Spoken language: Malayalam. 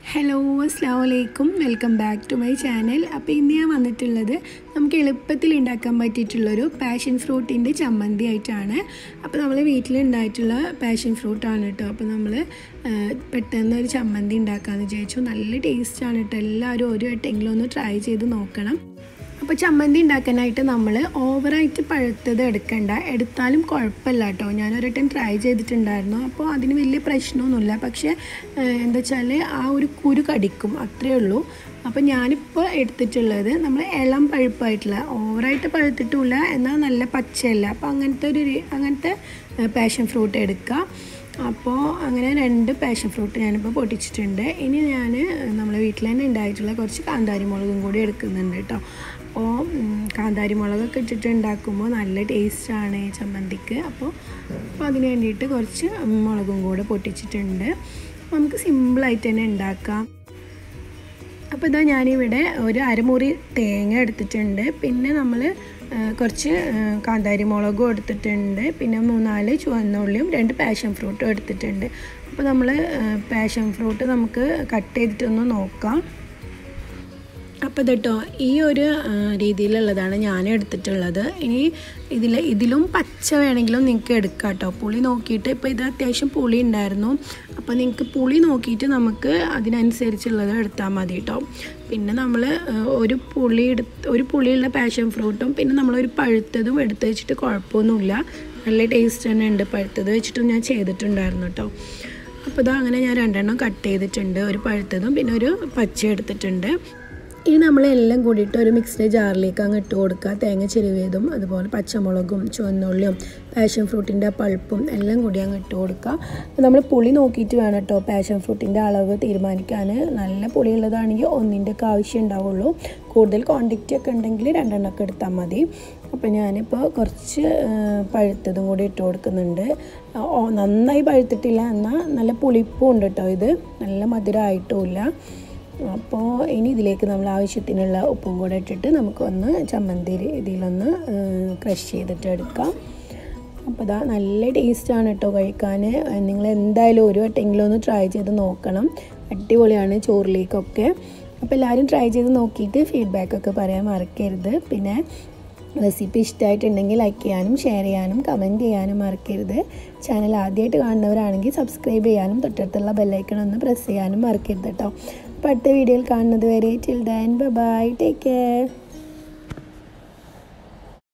ഹലോ അസ്സാം വലൈക്കും welcome back to my channel അപ്പോൾ ഇന്ന് ഞാൻ വന്നിട്ടുള്ളത് നമുക്ക് എളുപ്പത്തിൽ ഉണ്ടാക്കാൻ പറ്റിയിട്ടുള്ളൊരു പാഷൻ ഫ്രൂട്ടിൻ്റെ ചമ്മന്തി ആയിട്ടാണ് അപ്പോൾ നമ്മൾ വീട്ടിലുണ്ടായിട്ടുള്ള പാഷൻ ഫ്രൂട്ടാണ് കേട്ടോ അപ്പോൾ നമ്മൾ പെട്ടെന്ന് ഒരു ചമ്മന്തി ഉണ്ടാക്കാമെന്ന് വിചാരിച്ചു നല്ല ടേസ്റ്റാണ് കേട്ടോ എല്ലാവരും ഒരു വട്ടെങ്കിലും ഒന്ന് ട്രൈ ചെയ്ത് നോക്കണം അപ്പോൾ ചമ്മന്തി ഉണ്ടാക്കാനായിട്ട് നമ്മൾ ഓവറായിട്ട് പഴുത്തത് എടുക്കണ്ട എടുത്താലും കുഴപ്പമില്ല കേട്ടോ ഞാനൊരു ട്രൈ ചെയ്തിട്ടുണ്ടായിരുന്നു അപ്പോൾ അതിന് വലിയ പ്രശ്നമൊന്നുമില്ല പക്ഷേ ഏഹ്, എന്താ വെച്ചാൽ ആ ഒരു കുരു കടിക്കും അത്രയേ ഉള്ളൂ അപ്പോൾ ഞാനിപ്പോൾ എടുത്തിട്ടുള്ളത് നമ്മൾ ഇളം പഴുപ്പായിട്ടുള്ള ഓവറായിട്ട് പഴുത്തിട്ടില്ല എന്നാൽ നല്ല പച്ചയല്ല അപ്പോൾ അങ്ങനത്തെ ഒരു രീ- അങ്ങനത്തെ പാഷൻ ഫ്രൂട്ട് എടുക്കുക അപ്പോൾ അങ്ങനെ രണ്ട് പാഷൻ ഫ്രൂട്ട് ഞാനിപ്പോൾ പൊട്ടിച്ചിട്ടുണ്ട് ഇനി ഞാൻ നമ്മളെ വീട്ടിൽ തന്നെ ഉണ്ടായിട്ടുള്ള കുറച്ച് കാന്താരി മുളകും കൂടി എടുക്കുന്നുണ്ട് കേട്ടോ അപ്പോൾ ഉം, കാന്താരി മുളകൊക്കെ ഇട്ടിട്ട് ഉണ്ടാക്കുമ്പോൾ നല്ല ടേസ്റ്റാണ് ഈ ചമ്മന്തിക്ക് അപ്പോൾ അപ്പോൾ അതിന് വേണ്ടിയിട്ട് കുറച്ച് മുളകും കൂടെ പൊട്ടിച്ചിട്ടുണ്ട് നമുക്ക് സിമ്പിളായിട്ട് തന്നെ ഉണ്ടാക്കാം അപ്പോൾ ഇതാ ഞാനിവിടെ ഒരു അരമുറി തേങ്ങ എടുത്തിട്ടുണ്ട് പിന്നെ നമ്മൾ കുറച്ച് ആ, കാന്താരി മുളകും എടുത്തിട്ടുണ്ട് പിന്നെ മൂന്നാല് ചുവന്ന ഉള്ളിയും രണ്ട് പാഷൻ ഫ്രൂട്ടും എടുത്തിട്ടുണ്ട് അപ്പോൾ നമ്മൾ പാഷൻ ഫ്രൂട്ട് നമുക്ക് കട്ട് ചെയ്തിട്ടൊന്ന് നോക്കാം അപ്പോൾ ഇതട്ടോ ഈ ഒരു ആ, രീതിയിലുള്ളതാണ് ഞാൻ എടുത്തിട്ടുള്ളത് ഇനി ഇതിൽ ഇതിലും പച്ച വേണമെങ്കിലും നിങ്ങൾക്ക് എടുക്കാം കേട്ടോ പുളി നോക്കിയിട്ട് ഇപ്പോൾ ഇത് അത്യാവശ്യം പുളി ഉണ്ടായിരുന്നു അപ്പോൾ നിങ്ങൾക്ക് പുളി നോക്കിയിട്ട് നമുക്ക് അതിനനുസരിച്ചുള്ളത് എടുത്താൽ മതി കേട്ടോ പിന്നെ നമ്മൾ ഒരു പുളി എടുത്ത് ഒരു പുളിയുള്ള പാഷൻ ഫ്രൂട്ടും പിന്നെ നമ്മളൊരു പഴുത്തതും എടുത്ത് വെച്ചിട്ട് കുഴപ്പമൊന്നുമില്ല നല്ല ടേസ്റ്റ് തന്നെ ഉണ്ട് പഴുത്തത് വെച്ചിട്ടും ഞാൻ ചെയ്തിട്ടുണ്ടായിരുന്നു കേട്ടോ അപ്പോൾ ഇതാ അങ്ങനെ ഞാൻ രണ്ടെണ്ണം കട്ട് ചെയ്തിട്ടുണ്ട് ഒരു പഴുത്തതും പിന്നെ ഒരു പച്ച എടുത്തിട്ടുണ്ട് ഇനി നമ്മളെല്ലാം കൂടിയിട്ട് ഒരു മിക്സിയുടെ ജാറിലേക്ക് അങ്ങ് ഇട്ട് കൊടുക്കുക തേങ്ങ ചെരുവിയതും അതുപോലെ പച്ചമുളകും ചുവന്നുള്ളിയും പാഷൻ ഫ്രൂട്ടിൻ്റെ പൾപ്പും എല്ലാം കൂടി അങ്ങ് ഇട്ട് കൊടുക്കുക അപ്പോൾ നമ്മൾ പുളി നോക്കിയിട്ട് വേണം കേട്ടോ പാഷൻ ഫ്രൂട്ടിൻ്റെ അളവ് തീരുമാനിക്കാൻ നല്ല പുളിയുള്ളതാണെങ്കിൽ ഒന്നിൻ്റെ ഒക്കെ ആവശ്യം ഉണ്ടാവുള്ളൂ കൂടുതൽ ക്വാണ്ടിറ്റി ഒക്കെ ഉണ്ടെങ്കിൽ രണ്ടെണ്ണമൊക്കെ എടുത്താൽ മതി അപ്പോൾ ഞാനിപ്പോൾ കുറച്ച് ആ, പഴുത്തതും കൂടി ഇട്ട് കൊടുക്കുന്നുണ്ട് ഓ, നന്നായി പഴുത്തിട്ടില്ല എന്നാൽ നല്ല പുളിപ്പും ഉണ്ട് കേട്ടോ ഇത് നല്ല മധുരമായിട്ടുമില്ല അപ്പോൾ ഇനി ഇതിലേക്ക് നമ്മൾ ആവശ്യത്തിനുള്ള ഉപ്പും കൂടെ ഇട്ടിട്ട് നമുക്കൊന്ന് ചമ്മന്തി ഇതിലൊന്ന് ക്രഷ് ചെയ്തിട്ട് എടുക്കാം അപ്പോൾ ഇതാ നല്ല ടേസ്റ്റാണ് കേട്ടോ കഴിക്കാൻ നിങ്ങൾ എന്തായാലും ഒരു വട്ടെങ്കിലും ഒന്ന് ട്രൈ ചെയ്ത് നോക്കണം അടിപൊളിയാണ് ചോറിലേക്കൊക്കെ അപ്പോൾ എല്ലാവരും ട്രൈ ചെയ്ത് നോക്കിയിട്ട് ഫീഡ്ബാക്കൊക്കെ പറയാൻ മറക്കരുത് പിന്നെ റെസിപ്പി ഇഷ്ടമായിട്ടുണ്ടെങ്കിൽ ലൈക്ക് ചെയ്യാനും ഷെയർ ചെയ്യാനും കമൻറ്റ് ചെയ്യാനും മറക്കരുത് ചാനൽ ആദ്യമായിട്ട് കാണുന്നവരാണെങ്കിൽ സബ്സ്ക്രൈബ് ചെയ്യാനും തൊട്ടടുത്തുള്ള ബെല്ലൈക്കൺ ഒന്ന് പ്രസ് ചെയ്യാനും മറക്കരുത് കേട്ടോ അപ്പോൾ അടുത്ത വീഡിയോയിൽ കാണുന്നത് വരെ till then bye take care